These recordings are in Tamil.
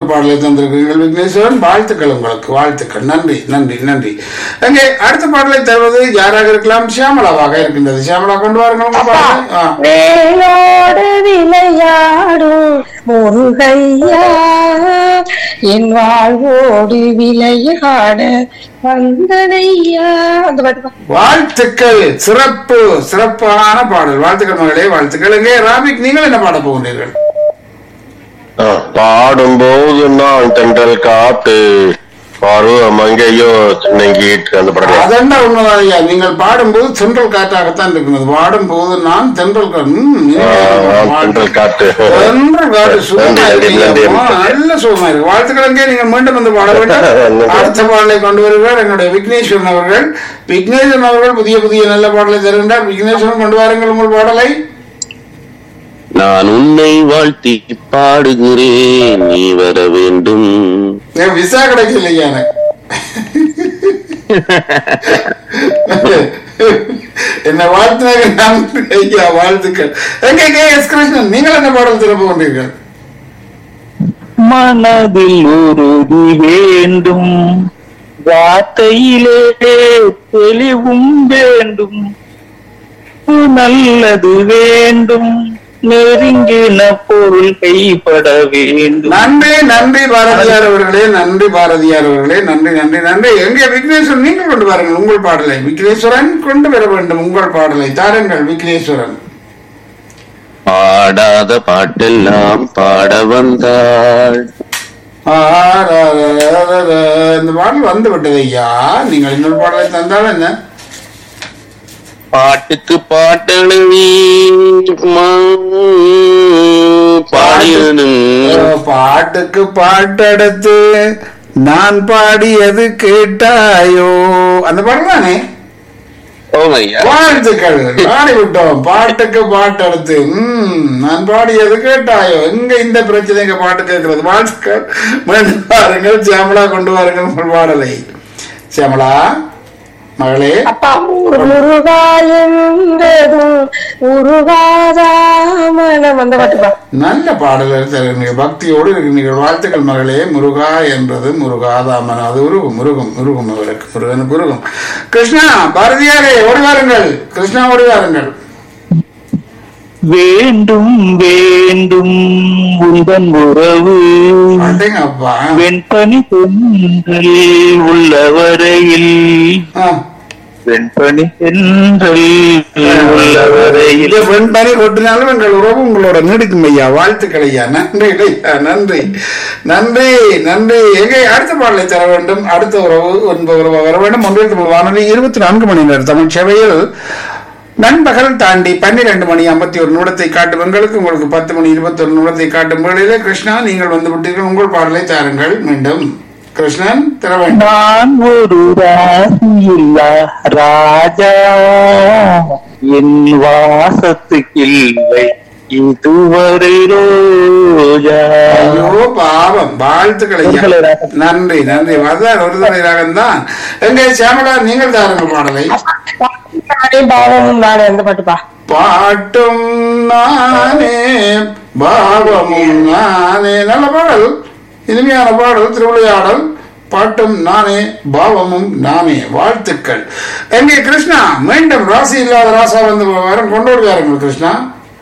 பாடலை தந்திருக்கிறீர்கள் விக்னேஸ்வரன் வாழ்த்துக்கள் உங்களுக்கு வாழ்த்துக்கள் நன்றி நன்றி நன்றி அங்கே அடுத்த பாடலை தருவது யாராக இருக்கலாம் சியாமலாவாக இருக்கின்றது சியாமலா கொண்டு வாருங்கள் உங்க பாடலை ஆ. வேலோடு விளையாடும் முருகையா என் வாழ்வோடு விளையாட வந்தனையா அந்த பாட்டு பா. வாழ்த்துக்கள் சிறப்பு சிறப்பான பாடல் வாழ்த்துக்கள் மகளே வாழ்த்துக்கள் எங்கே ராபிக் நீங்கள் என்ன பாட போகிறீர்கள் ஆ, பாடும்போது நான் தென்றல் காத்து பருவ மங்கையோ சின்னங்கீட்டு அந்த படம் அதெண்டா உண்மைதான் ஐயா நீங்கள் பாடும்போது தென்றல் காற்றாகத்தான் இருக்கிறது பாடும்போது நான் தென்றல் கா- ம், நான் தென்றல் காத்து தென்றல் காற்று சுகமா நன்றி, இருக்கு நன்றி, ஐயா. நன்றி. நல்ல சுகமா இருக்கு வாழ்த்துக்கள் எங்கே நீங்கள் மீண்டும் வந்து பாட வேண்டும் நன்றி. அடுத்த பாடலை கொண்டு வருகிறார் எங்களுடைய விக்னேஸ்வரன் அவர்கள் விக்னேஸ்வரன் அவர்கள் புதிய புதிய நல்ல பாடலை தருகின்றார் விக்னேஸ்வரன் கொண்டு வாருங்கள் உங்கள் பாடலை நான் உன்னை வாழ்த்தி பாடுகிறேன் நீ வர வேண்டும் என் விசா கிடைக்கல ஐயா எனக்கு என்ன வாழ்த்துனாங்க நன்றி ஐயா வாழ்த்துக்கள் எங்க கே எஸ் கிருஷ்ணன் நீங்கள் என்ன பாடல் திறப்பு கொண்டீர்கள் மனதில் உறுதி வேண்டும் வார்த்தையிலே தெளிவும் வேண்டும் நல்லது வேண்டும் நெருங்கின பொருள் கைப்பட வேண்டும் நன்றி நன்றி பாரதியார் அவர்களே நன்றி பாரதியார் அவர்களே நன்றி நன்றி நன்றி எங்கே விக்னேஸ்வரன் நீங்கள் கொண்டு வாருங்கள் உங்கள் பாடலை விக்னேஸ்வரன் கொண்டு வர வேண்டும் உங்கள் பாடலை தாருங்கள் விக்னேஸ்வரன் பாடாத பாட்டெல்லாம் பாட வந்தாள் ஆராரரரர. இந்த பாடல் வந்து விட்டது ஐயா நீங்கள் இன்னொரு பாடலை தந்தால் என்ன பாட்டுக்கு பாட்டெழுதி பாடியதும் ஓ, பாட்டுக்கு பாட்டெடுத்து நான் பாடியது கேட்டாயோ அந்த பாடல் தானே ஓமையா வாழ்த்துக்கள் பாடி விட்டோம் பாட்டுக்கு பாட்டு எடுத்து ம் நான் பாடியது கேட்டாயோ எங்க இந்த பிரச்சனைக்கு பாட்டு கேட்கிறது வாழ்த்துக்கள் மீண்டும் பாருங்கள் சியாமலா கொண்டு வாருங்கள் உங்கள் பாடலை சியாமலா மகளே அப்பா முருகா என்பதும் உருகாதா மனம் அந்த பாட்டு பா நல்ல பாடல்கள் தருகிறீங்க பக்தியோடு இருக்கிறீர்கள் வாழ்த்துக்கள் மகளே முருகா என்பது முருகாதாமன் அது உருகும் முருகும் முருகும் அவருக்கு முருகனுக்கு உருகும் கிருஷ்ணா பாரதியாரே ஓடி வாருங்கள் கிருஷ்ணா ஓடி வாருங்கள் வேண்டும் வேண்டும் உந்தன் உறவு மாட்டேங்க அப்பா வெண்பனி தென்றல் உள்ள வரையில் ஆ. வெண்பனி தென்றல் உள்ள வரையில் இல்ல வெண்பனி கொட்டினாலும் எங்கள் உறவு உங்களோட நீடிக்கும் ஐயா வாழ்த்துக்கள் ஐயா நன்றி ஐயா நன்றி நன்றி நன்றி எங்கே அடுத்த பாடலை தர வேண்டும் அடுத்த உறவு ஒன்பது உறவு வர வேண்டும் ஒன்றில் தமிழ் வானொலி இருபத்தி நான்கு மணி நேரம் தமிழ் சேவையில் நண்பகல் தாண்டி பன்னிரண்டு மணி ஐம்பத்தி ஒரு நிமிடத்தை காட்டும் எங்களுக்கு உங்களுக்கு பத்து மணி இருபத்தி ஒரு நிமிடத்தை காட்டும் வேளையிலே கிருஷ்ணா நீங்கள் வந்து விட்டீர்கள் உங்கள் பாடலை தாருங்கள் மீண்டும் கிருஷ்ணன் தர வேண்டும் நான் ஒரு ராசியில்லா ராஜா என் வாசத்துக்கு இல்லை இதுவரை ரோஜா ஐயோ பாவம் வாழ்த்துக்கள் ஐயா ஒருதலை ராகம். நன்றி நன்றி அதான் ஒரு தலை ராகம் தான் எங்க சியாமலா நீங்கள் தாருங்கள் பாடலை நானே பாவமும் நானே அந்த பாட்டு பா பாட்டும் நானே பாவமும் நானே நல்ல பாடல் இனிமையான பாடல் திருவிளையாடல் பாட்டும் நானே பாவமும் நானே வாழ்த்துக்கள் எங்கே கிருஷ்ணா மீண்டும் ராசி இல்லாத ராசா வந்து வரும் கொண்டு வருவாருங்கள் கிருஷ்ணா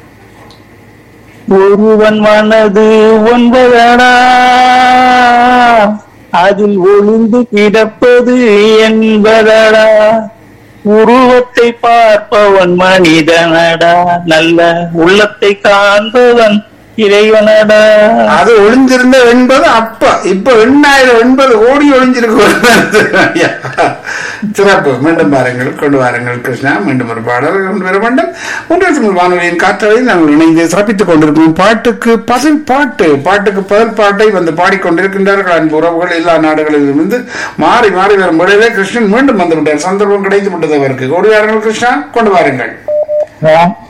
ஒருவன் மனது ஒன்பதடா அதில் ஒளிந்து கிடப்பது என்பதடா உருவத்தை பார்ப்பவன் மனிதனடா நல்ல உள்ளத்தை காண்பவன் இறைவனடா அது ஒளிஞ்சிருந்த எண்பது அப்ப இப்ப எண்ணாயிரம் எண்பது கோடி ஒளிஞ்சிருக்கு ஐயா. சிறப்பு மீண்டும் பாருங்கள் கொண்டு வாருங்கள் கிருஷ்ணா மீண்டும் ஒரு பாடல் கொண்டு வர வேண்டும் உங்கள் தமிழ் வானொலியின் காற்றலையில் நாங்கள் இணைந்து சிறப்பித்துக் கொண்டிருக்கிறோம் பாட்டுக்கு பதில் பாட்டு பாட்டுக்கு பதில் பாட்டை வந்து பாடிக்கொண்டிருக்கின்றார்கள் அன்பு உறவுகள் எல்லா நாடுகளிலும் இருந்து மாறி மாறி வரும் முறையிலே கிருஷ்ணன் மீண்டும் வந்து விட்டார் சந்தர்ப்பம் கிடைத்து விட்டது அவருக்கு கொண்டு வாருங்கள் கிருஷ்ணா கொண்டு வாருங்கள் ரா-